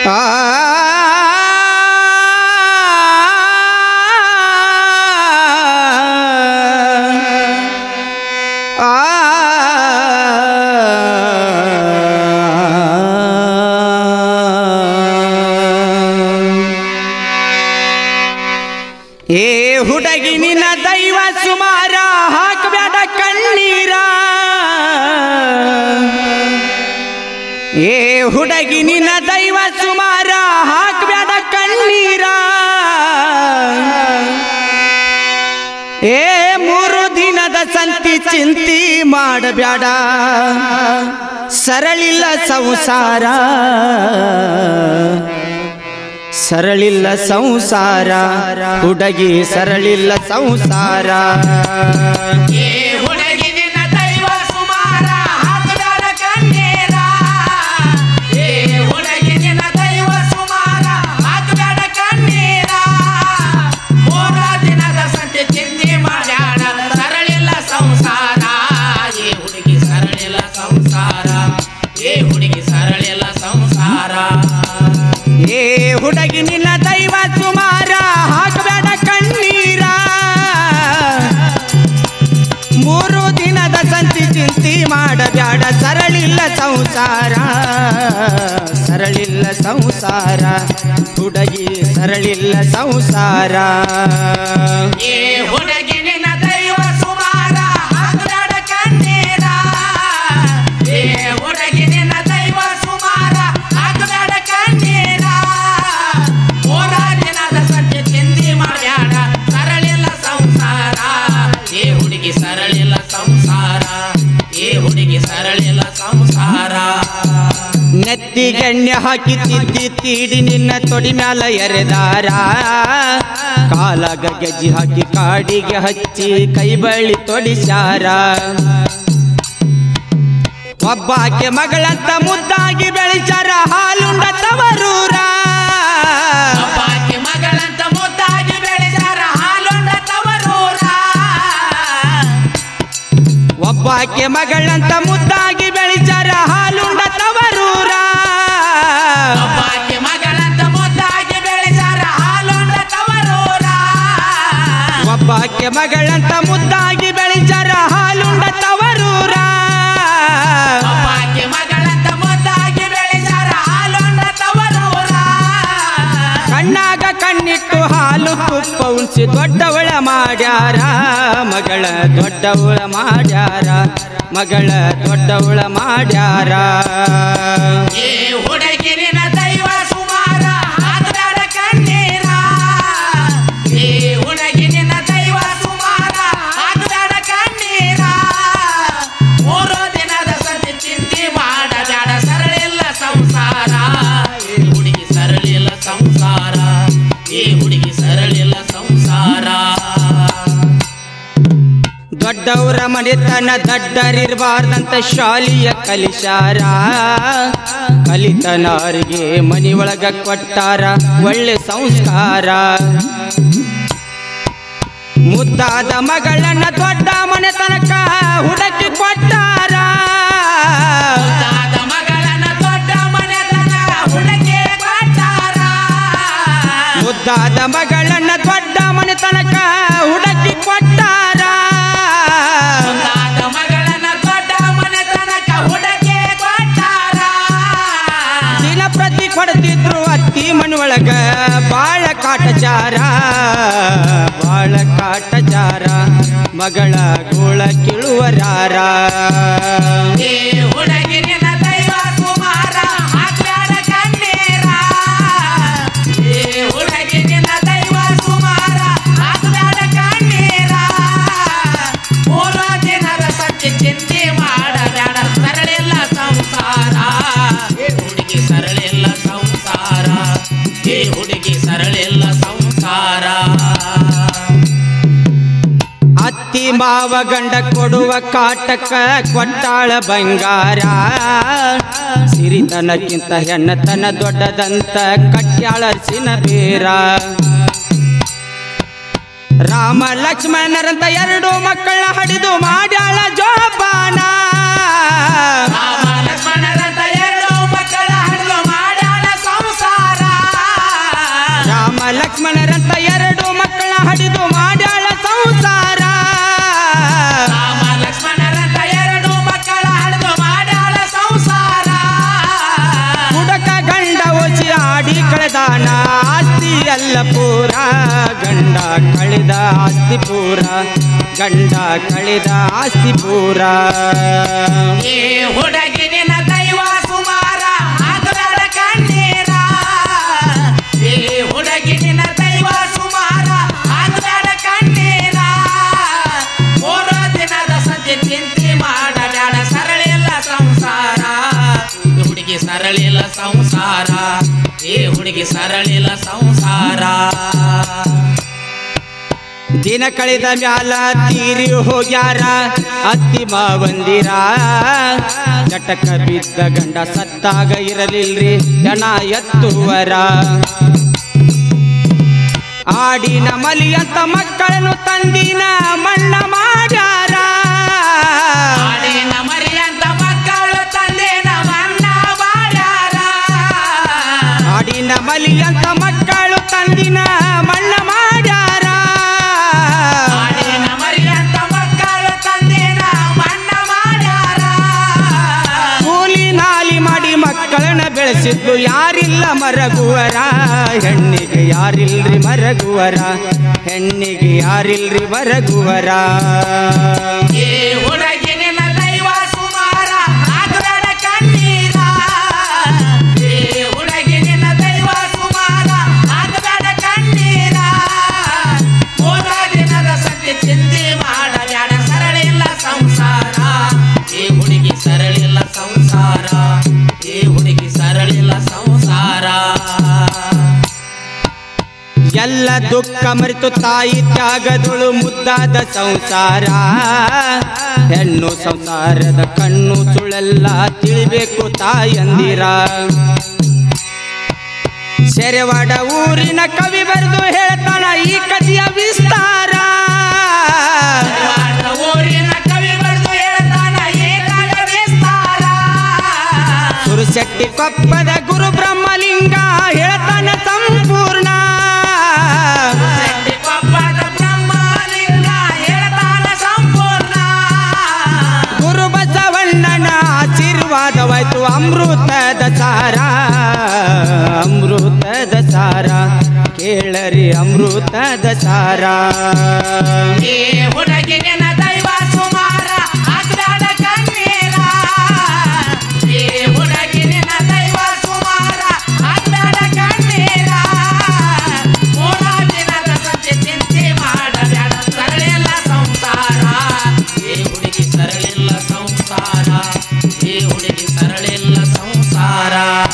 ಆ ಏ ಹುಡುಗಿ ನಿನ್ನ ದೈವ ಸುಮಾರ ಹಾಕಬೇಡ ಕಣ್ಣೀರ ಏ ಹುಡುಗಿ ನಿನ್ನ ದೈವ ಸುಮಾರ ಹಾಕಬೇಡ ಕಣ್ಣೀರ ಏ ಮೂರು ದಿನದ ಸಂತಿ ಚಿಂತಿ ಮಾಡಬೇಡ ಸರಳಿಲ್ಲ ಸಂಸಾರ ಸರಳಿಲ್ಲ ಸಂಸಾರ ಹುಡುಗಿ ಸರಳಿಲ್ಲ ಸಂಸಾರ ಏ ಹುಡುಗಿ ನಿನ್ನ ದೈವ ಸುಮಾರ ಹಾಕದಾರ ಕಣ್ಣೀರ ಏ ಹುಡುಗಿ ನಿನ್ನ ದೈವ ಸುಮಾರ ಹಾಕದಾರ ಕಣ್ಣೀರ ಮೂರ ದಿನದ ಸಂತೆ ಚಿಂತೆ ಮಾಡ್ಯಾಡ ಸರಳಿಲ್ಲ ಸಂಸಾರ ಏ ಹುಡುಗಿ ಸರಳಿಲ್ಲ ಸಂಸಾರ ಏ ಹುಡುಗಿ ಸರಳಿಲ್ಲ ಸಂಸಾರ ಏ ಹುಡುಗಿ ನಿನ್ನ ದೈವ ಸುಮಾರ ಹಾಕಬೇಡ ಕಣ್ಣೀರ ಮೂರು ದಿನದ ಸಂತಿ ಚಿಂತಿ ಮಾಡಬೇಡ ಸರಳಿಲ್ಲ ಸಂಸಾರ ಸರಳಿಲ್ಲ ಸಂಸಾರ ಹುಡುಗಿ ಸರಳಿಲ್ಲ ಸಂಸಾರ ಏ ಹುಡುಗಿ ನಿನ್ನ ದೈವ ಸುಮಾರ ಹಾಕದಾಡ ಕಣ್ಣೀರ ಏ ಹುಡುಗಿ ನಿನ್ನ ದೈವ ಸುಮಾರ ಹಾಕದಾಡ ಕಣ್ಣೀರ ಮೂರ ದಿನದ ಸತ್ಯ ಚಿಂದಿ ಮಾಡ್ಯಾಡ ಸರಳಿಲ್ಲ ಸಂಸಾರ ಏ ಹುಡುಗಿ ಸರಳಿಲ್ಲ ಸಂಸಾರ ಏ ಹುಡುಗಿ ಸರಳಿಲ್ಲ ಸಂಸಾರ ನೆತ್ತಿಗೆಣ್ಣೆ ಹಾಕಿ ತಿದ್ದಿ ತೀಡಿ ನಿನ್ನ ತೊಡಿ ಮ್ಯಾಲ ಎರೆದಾರ ಕಾಲಾಗ ಗೆಜ್ಜಿ ಹಾಕಿ ಕಾಡಿಗೆ ಹಚ್ಚಿ ಕೈ ಬಳ್ಳಿ ತೊಡಿಸ್ಯಾರ ಒಬ್ಬಾಕೆ ಮಗಳಂತ ಮುದ್ದಾಗಿ ಬೆಳೆಸ್ಯಾರ ಹಾಲುಂಡ ತವರೂರ ಅಪ್ಪಾಕಿ ಮಗಳಂತ ಮುದ್ದಾಗಿ ಬೆಳೆದಾರ ಹಾಲೊಂಡ ತವರೂರ ಒಬ್ಬಾಕೆ ಮಗಳಂತ ಮುದ್ದಾಗಿ ಬೆಳೆಸ್ಯಾರ ಹಾಲುಂಡ ತವರೂರ ಅಪ್ಪಾಕಿ ಮಗಳಂತ ಮುದ್ದಾಗಿ ಬೆಳೆದಾರ ಹಾಲೊಂಡ ತವರೂರ ಒಬ್ಬಾಕೆ ಮಗಳಂತ ಮುದ್ದಾಗಿ ಬೆಳೆಸ್ಯಾರ ಹಾಲುಂಡ ತವರೂರ ಅಪ್ಪಾಕಿ ಮಗಳಂತ ಮುದ್ದಾಗಿ ಬೆಳೆದಾರ ಹಾಲೊಂಡ ತವರೂರ ಕಣ್ಣಾಗ ಕಣ್ಣಿಟ್ಟು ಹಾಲು ತುಪ್ಪ ಉಣಿಸಿ ದೊಡ್ಡವಳ ಮಾಡ್ಯಾರ ಮಗಳ ದೊಡ್ಡವಳ ಮಾಡ್ಯಾರ ಮಗಳ ದೊಡ್ಡವಳ ಮಾಡ್ಯಾರ ಏ ಹುಡುಗಿರಿನ ದೈವ ಸುಮಾರ ಹಾಕದಾಡ ಕಣ್ಣೀರ ಏ ಹುಡುಗಿರಿನ ದೈವ ಸುಮಾರ ಹಾಕದಾಡ ಕಣ್ಣೀರ ಮೂರು ದಿನದ ಸಂತೆ ಚಿಂತೆ ಮಾಡಬೇಡ ಸರಳಿಲ್ಲ ಸಂಸಾರ ಏ ಹುಡುಗಿ ಸರಳಿಲ್ಲ ಸಂಸಾರ ಏ ಹುಡುಗಿ ಸರಳಿಲ್ಲ ಸಂಸಾರ ದೊಡ್ಡವರ ಮನೆತನ ದಡ್ಡರಿರ್ಬಾರ್ದಂತ ಶಾಲಿಯ ಕಲಿಸಾರ ಕಲಿತನವರಿಗೆ ಮನಿ ಒಳಗ ಕೊಟ್ಟಾರ ಒಳ್ಳೆ ಸಂಸ್ಕಾರ ಮುದ್ದಾದ ಮಗಳನ್ನ ದೊಡ್ಡ ಮನೆ ತನಕ ಹುಡುಕಿ ಕೊಟ್ಟಾರ ಮುದ್ದಾದ ಮಗಳನ್ನ ದೊಡ್ಡ ಮನೆತನ ಹುಡುಗಿ ಕೊಟ್ಟಾರ ಮುದ್ದಾದ ಮಗಳನ್ನ ದೊಡ್ಡ ಮನೆ ತನಕ ಹುಡುಕಿ ಕೊಟ್ಟಾರ ಮುದ್ದಾದ ಮಗಳನ್ನ ದೊಡ್ಡ ಮನೆತನಕ ಹುಡುಗಿ ಕೊಟ್ಟಾರ ದಿನ ಪ್ರತಿ ಕೊಡ್ತಿದ್ರು ಅತ್ತಿ ಮನೊಳಗ ಬಾಳ ಕಾಟಚಾರ ಬಾಳ ಕಾಟಚಾರ ಮಗಳ ಗೋಳ ಕಿಳುವರಾರ ಏ ಹುಡುಗಿರಿನ ದೈವ ಕುಮಾರ ಹಾಕ್ಯಾಡ ಕಣ್ಣೀರ ಏ ಹುಡುಗಿರಿನ ದೈವ ಕುಮಾರ ಹಾಕ್ಯಾಡ ಕಣ್ಣೀರ ಮೂರು ದಿನದ ಸತ್ಯ ಚಿಂತೆ ಮಾಡಬೇಡ ಸರಳಿಲ್ಲ ಸಂಸಾರ ಏ ಹುಡುಗಿ ಸರಳಿಲ್ಲ ಸಂಸಾರ ಏ ಹುಡುಗಿ ಸರಳಿಲ್ಲ ಸಂಸಾರ ಅತ್ತಿ ಮಾವ ಗಂಡ ಕೊಡುವ ಕಾಟಕ ಕೊಟ್ಟಾಳ ಬಂಗಾರ ಸಿರಿತನಕ್ಕಿಂತ ಹೆಣ್ಣತನ ದೊಡ್ಡದಂತ ಕಟ್ಯಾಳ ಅರ್ಸಿನ ಬೇರ ರಾಮ ಲಕ್ಷ್ಮಣರಂತ ಎರಡು ಮಕ್ಕಳ ಹಡಿದು ಮಾಡ್ಯಾಳ ಜೋಪಾನ ರಾಮ ಲಕ್ಷ್ಮಣರಂತ ಎರಡು ಮಕ್ಕಳ ಹಣ್ಣು ಮಾಡ್ಯಾಳ ಸಂಸಾರ ಕಳೆದ ಆಸ್ತಿ ಪೂರ ಗಂಡ ಕಳೆದ ಆಸ್ತಿ ಪೂರ ಏ ಹುಡುಗಿ ನಿನ್ನ ದೈವ ಸುಮಾರ ಆಗಬೇಡ ಕಣ್ಣೀರ ಏ ಹುಡುಗಿ ನಿನ್ನ ದೈವ ಸುಮಾರ ಆಗಬೇಡ ಕಣ್ಣೀರ ಮೂರು ದಿನದ ಸಂಜೆ ಚಿಂತೆ ಮಾಡಬೇಡ ಸರಳಿಲ್ಲ ಸಂಸಾರ ಈ ಹುಡುಗಿ ಸರಳಿಲ್ಲ ಸಂಸಾರ ಏ ಹುಡುಗಿ ಸರಳಿಲ್ಲ ಸಂಸಾರ ದಿನ ಕಳೆದ ಮ್ಯಾಲ ತೀರಿ ಹೋಗ್ಯಾರ ಅತ್ತಿ ಮಾವಂದಿರ ಜಟಕ ಬಿದ್ದ ಗಂಡ ಸತ್ತಾಗ ಇರಲಿಲ್ರಿ ಜನ ಎತ್ತುವರ ಆಡಿನ ಮಲಿ ಅಂತ ಮಕ್ಕಳನ್ನು ತಂದಿನ ಮಣ್ಣ ಮಾಡ್ಯಾರ ಆಡಿನ ಮರಿಯಂತ ಮಕ್ಕಳು ತಂದೆ ನಮ್ಮಣ್ಣ ಮಾಡ್ಯಾರ ಆಡಿನ ಮಲಿ ಅಂತ ಮಕ್ಕಳು ತಂದಿನ ಮಣ್ಣ ಮಾಡ್ಯಾರ ಆಡಿನ ಮರಿಯಂತ ಮಕ್ಕಳು ತಂದೆ ನಮ್ಮಣ್ಣ ಮಾಡ್ಯಾರ ಕೂಲಿ ನಾಲಿ ಮಾಡಿ ಮಕ್ಕಳನ್ನ ಬೆಳೆಸಿದ್ದು ಯಾರಿಲ್ಲ ಮರಗುವರ ಹೆಣ್ಣಿಗೆ ಯಾರಿಲ್ರಿ ಮರಗುವರ ಹೆಣ್ಣಿಗೆ ಯಾರಿಲ್ರಿ ಮರಗುವರ ಏ ಹುಡುಗಿ ನಿನ್ನ ದೈವ ಸುಮಾರ ಆಗಬೇಡ ಕಣ್ಣೀರ ಏ ಹುಡುಗಿ ನಿನ್ನ ದೈವ ಸುಮಾರ ಆಗಬೇಡ ಕಣ್ಣೀರ ಮೂರ ದಿನದ ಸತ್ಯ ಚಿಂತೆ ಮಾಡಬೇಡ ಸರಳಿಲ್ಲ ಸಂಸಾರ ಏ ಹುಡುಗಿ ಸರಳಿಲ್ಲ ಸಂಸಾರ ಏ ಹುಡುಗಿ ಸರಳಿಲ್ಲ ಸಂಸಾರ ಎಲ್ಲ ದುಃಖ ಮರೆತು ತಾಯಿ ತ್ಯಾಗದಳು ಮುದ್ದಾದ ಸಂಸಾರ ಹೆಣ್ಣು ಸಂಸಾರದ ಕಣ್ಣು ಸುಳೆಲ್ಲ ತಿಳಿಬೇಕು ತಾಯಂದಿರ ಶೆರೆವಾಡ ಊರಿನ ಕವಿ ಬರೆದು ಹೇಳ್ತಾನ ಈ ಕಥೆಯ ವಿಸ್ತಾರ ಧಾರವಾಡ ಊರಿನ ಕವಿ ಬರೆದು ಹೇಳ್ತಾನ ಏಕಾಗ ವಿಸ್ತಾರ ಸುರಶೆಟ್ಟಿ ಕೊಪ್ಪದ ಗುರು ಬ್ರಹ್ಮಲಿಂಗ ಹೇಳ್ತಾನ ಸಂಪೂರ್ಣ ಶೆಟ್ಟಿ ಕೊಪ್ಪದ ಬ್ರಹ್ಮಲಿಂಗ ಹೇಳ್ತಾನ ಸಂಪೂರ್ಣ ಗುರು ಬಸವಣ್ಣನ ಆಶೀರ್ವಾದವಾಯ್ತು ಅಮೃತದ ಸಾರ ಅಮೃತದ ಸಾರ ಕೇಳರಿ ಅಮೃತದ ಸಾರ ಏ ಹುಡುಗಿ ನಿನ್ನ ದೈವ ಸುಮಾರ ಆಗ್ಬೇಡ ಕಣ್ಣೀರ ಏ ಹುಡುಗಿ ನಿನ್ನ ದೈವ ಸುಮಾರ ಆಗ್ಬೇಡ ಕಣ್ಣೀರ ಮೂರ ದಿನದ ಸತ್ಯ ಚಿಂತೆ ಮಾಡಬೇಡ ಸರಳಿಲ್ಲ ಸಂಸಾರ ಏ ಹುಡುಗಿ ಸರಳಿಲ್ಲ ಸಂಸಾರ ಏ ಹುಡುಗಿ ಸರಳಿಲ್ಲ ಸಂಸಾರ